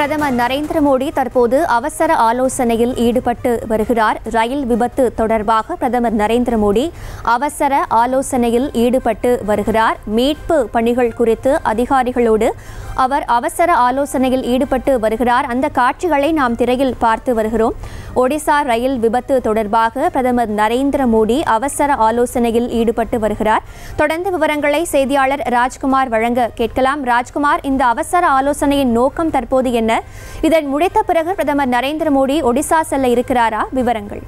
பிரதமர் நரேந்திர மோடி தற்போது அவசர ஆலோசனையில் ஈடுபட்டு வருகிறார் ரயில் விபத்து தொடர்பாக பிரதமர் நரேந்திர மோடி அவசர ஆலோசனையில் ஈடுபட்டு வருகிறார் மீட்பு பணிகள் குறித்து அதிகாரிகளோடு அவர் அவசர ஆலோசனையில் ஈடுபட்டு வருகிறார் அந்த காட்சிகளை நாம் திரையில் பார்த்து வருகிறோம் ஒடிசா ரயில் விபத்து தொடர்பாக பிரதமர் நரேந்திர மோடி அவசர ஆலோசனையில் ஈடுபட்டு வருகிறார் தொடர்ந்து விவரங்களை செய்தியாளர் ராஜ்குமார் வழங்க கேட்கலாம் ராஜ்குமார் இந்த அவசர ஆலோசனையின் நோக்கம் தற்போது என்ன இதை முடித்த பிறகு பிரதமர் நரேந்திர மோடி ஒடிசா செல்ல இருக்கிறாரா விவரங்கள்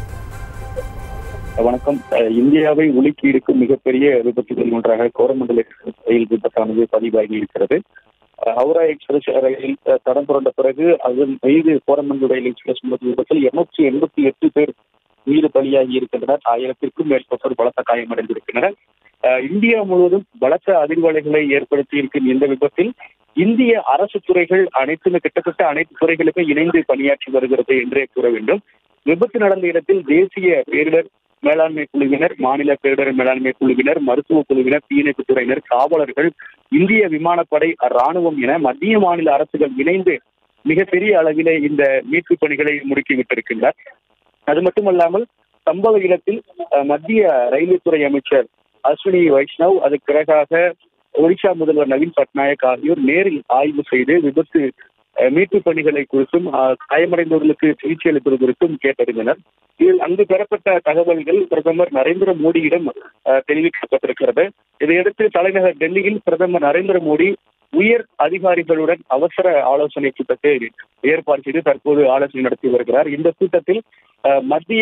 வணக்கம் அஹ் இந்தியாவை உலுக்கி எடுக்கும் மிகப்பெரிய விபத்துகளில் ஒன்றாக கோரமண்டல எக்ஸ்பிரஸ் ரயில் விபத்தானது பதிவாகி இருக்கிறது அஹ் ஹவுரா எக்ஸ்பிரஸ் ரயில் அஹ் தடம் புரண்ட பிறகு அதன் மீது கோரமண்டல் ரயில் எக்ஸ்பிரஸ் விபத்து விபத்தில் இருநூற்றி எண்பத்தி எட்டு பேர் மீது பலியாகி இருக்கின்றனர் ஆயிரத்திற்கும் மேற்பட்டோர் பலத்த காயமடைந்திருக்கின்றனர் அஹ் இந்தியா முழுவதும் பலத்த அதிர்வலைகளை ஏற்படுத்தி இருக்கும் இந்த விபத்தில் இந்திய அரசு துறைகள் அனைத்துமே கிட்டத்தட்ட அனைத்து துறைகளுமே இணைந்து பணியாற்றி வருகிறது என்றே கூற வேண்டும் விபத்து நடந்த இடத்தில் தேசிய பேரிடர் மேலாண்மை குழுவினர் மாநில பேரிடர் மேலாண்மை குழுவினர் மருத்துவ குழுவினர் தீயணைப்பு துறையினர் காவலர்கள் இந்திய விமானப்படை ராணுவம் என மத்திய மாநில அரசுகள் இணைந்து மிகப்பெரிய அளவிலே இந்த மீட்பு பணிகளை முடுக்கிவிட்டிருக்கின்றனர் அது மட்டுமல்லாமல் சம்பவ இடத்தில் அஹ், மத்திய ரயில்வே துறை அமைச்சர் அஸ்வினி வைஷ்ணவ் அதுக்கு பிறகாக ஒடிஷா முதல்வர் நவீன் பட்நாயக் ஆகியோர் நேரில் ஆய்வு செய்து விபத்து அஹ், மீட்பு பணிகளை குறித்தும் அஹ், காயமடைந்தவர்களுக்கு சிகிச்சை அளிப்பது குறித்தும் கேட்டறிந்தனர் இதில் அங்கு பெறப்பட்ட தகவல்கள் பிரதமர் நரேந்திர மோடியிடம் அஹ், தெரிவிக்கப்பட்டிருக்கிறது இதையடுத்து தலைநகர் டெல்லியில் பிரதமர் நரேந்திர மோடி உயர் அதிகாரிகளுடன் அவசர ஆலோசனை கூட்டத்தை ஏற்பாடு செய்து தற்போது ஆலோசனை நடத்தி வருகிறார் இந்த கூட்டத்தில் அஹ், மத்திய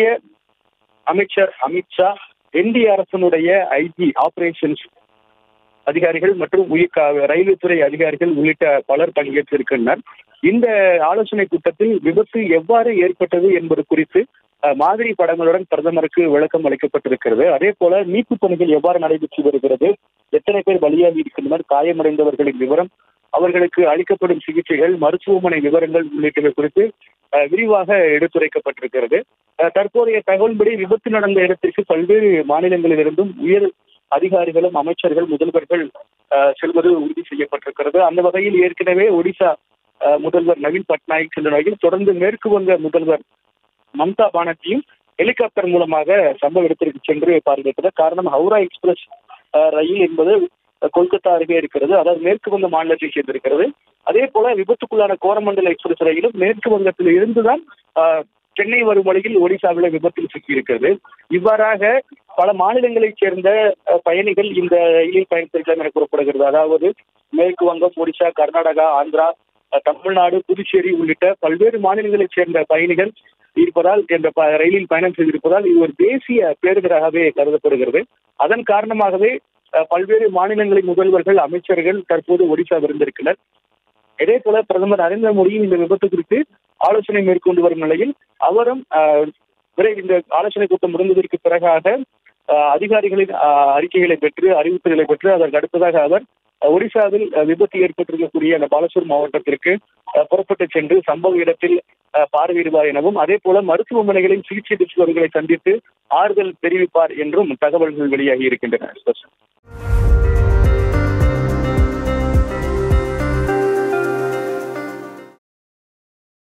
அமைச்சர் அமித்ஷா இந்திய அரசனுடைய ஐஜி ஆபரேஷன்ஸ் அதிகாரிகள் மற்றும் உயிர் கா- ரயில்வே துறை அதிகாரிகள் உள்ளிட்ட பலர் பங்கேற்றிருக்கின்றனர் இந்த ஆலோசனை கூட்டத்தில் விபத்து எவ்வாறு ஏற்பட்டது என்பது குறித்து அஹ், மாதிரி படங்களுடன் பிரதமருக்கு விளக்கம் அளிக்கப்பட்டிருக்கிறது அதே போல மீட்பு பணிகள் எவ்வாறு நடைபெற்று வருகிறது எத்தனை பேர் பலியாகி இருக்கின்றனர் காயமடைந்தவர்களின் விவரம் அவர்களுக்கு அளிக்கப்படும் சிகிச்சைகள் மருத்துவமனை விவரங்கள் உள்ளிட்டவை குறித்து அஹ், விரிவாக எடுத்துரைக்கப்பட்டிருக்கிறது அஹ், தற்போதைய தகவல்படி விபத்து நடந்த இடத்திற்கு பல்வேறு மாநிலங்களிலிருந்தும் உயர் அதிகாரிகளும் அமைச்சர்கள் முதல்வர்கள் அஹ், செல்வது உறுதி செய்யப்பட்டிருக்கிறது அந்த வகையில் ஏற்கனவே ஒடிசா அஹ், முதல்வர் நவீன் பட்நாயக் சென்ற வகையில் தொடர்ந்து மேற்கு வங்க முதல்வர் மம்தா பானர்ஜியும் ஹெலிகாப்டர் மூலமாக சம்பவ இடத்திற்கு சென்று பார்வையிட்டனர் காரணம் ஹவுரா எக்ஸ்பிரஸ் அஹ், ரயில் என்பது அஹ், கொல்கத்தா அருகே இருக்கிறது அதாவது மேற்கு வங்க மாநிலத்தை சேர்ந்திருக்கிறது அதே போல விபத்துக்குள்ளான கோரமண்டல எக்ஸ்பிரஸ் ரயிலும் மேற்கு வங்கத்தில் இருந்துதான் அஹ், சென்னை வரும் வழியில் ஒடிசாவில் விபத்தில் சிக்கியிருக்கிறது இவ்வாறாக பல மாநிலங்களைச் சேர்ந்த அஹ், பயணிகள் இந்த ரயிலில் பயணித்திருக்கலாம் என கூறப்படுகிறது அதாவது மேற்கு வங்கம் ஒடிசா கர்நாடகா ஆந்திரா அஹ், தமிழ்நாடு புதுச்சேரி உள்ளிட்ட பல்வேறு மாநிலங்களைச் சேர்ந்த பயணிகள் இருப்பதால் இந்த ப- ரயிலில் பயணம் செய்திருப்பதால் இது ஒரு தேசிய பேரிடராகவே கருதப்படுகிறது அதன் காரணமாகவே அஹ், பல்வேறு மாநிலங்களின் முதல்வர்கள் அமைச்சர்கள் தற்போது ஒடிசா விருந்திருக்கின்றனர் இதே போல பிரதமர் நரேந்திர மோடியும் இந்த விபத்து குறித்து ஆலோசனை மேற்கொண்டு வரும் நிலையில் அவரும் அஹ், விரைவில் இந்த ஆலோசனை கூட்டம் முடிந்ததற்கு பிறகாக அஹ், அதிகாரிகளின் அஹ், அறிக்கைகளை பெற்று அறிவிப்புகளை பெற்று அதற்கு அடுத்ததாக அவர் அஹ், ஒடிசாவில் அஹ், விபத்து ஏற்பட்டிருக்கக்கூடிய அந்த பாலசூர் மாவட்டத்திற்கு அஹ், புறப்பட்டு சென்று சம்பவ இடத்தில் அஹ், பார்வையிடுவார் எனவும் அதே போல மருத்துவமனைகளில் சிகிச்சை பெற்றவர்களை சந்தித்து ஆறுதல் தெரிவிப்பார் என்றும் தகவல்கள் வெளியாகி இருக்கின்றன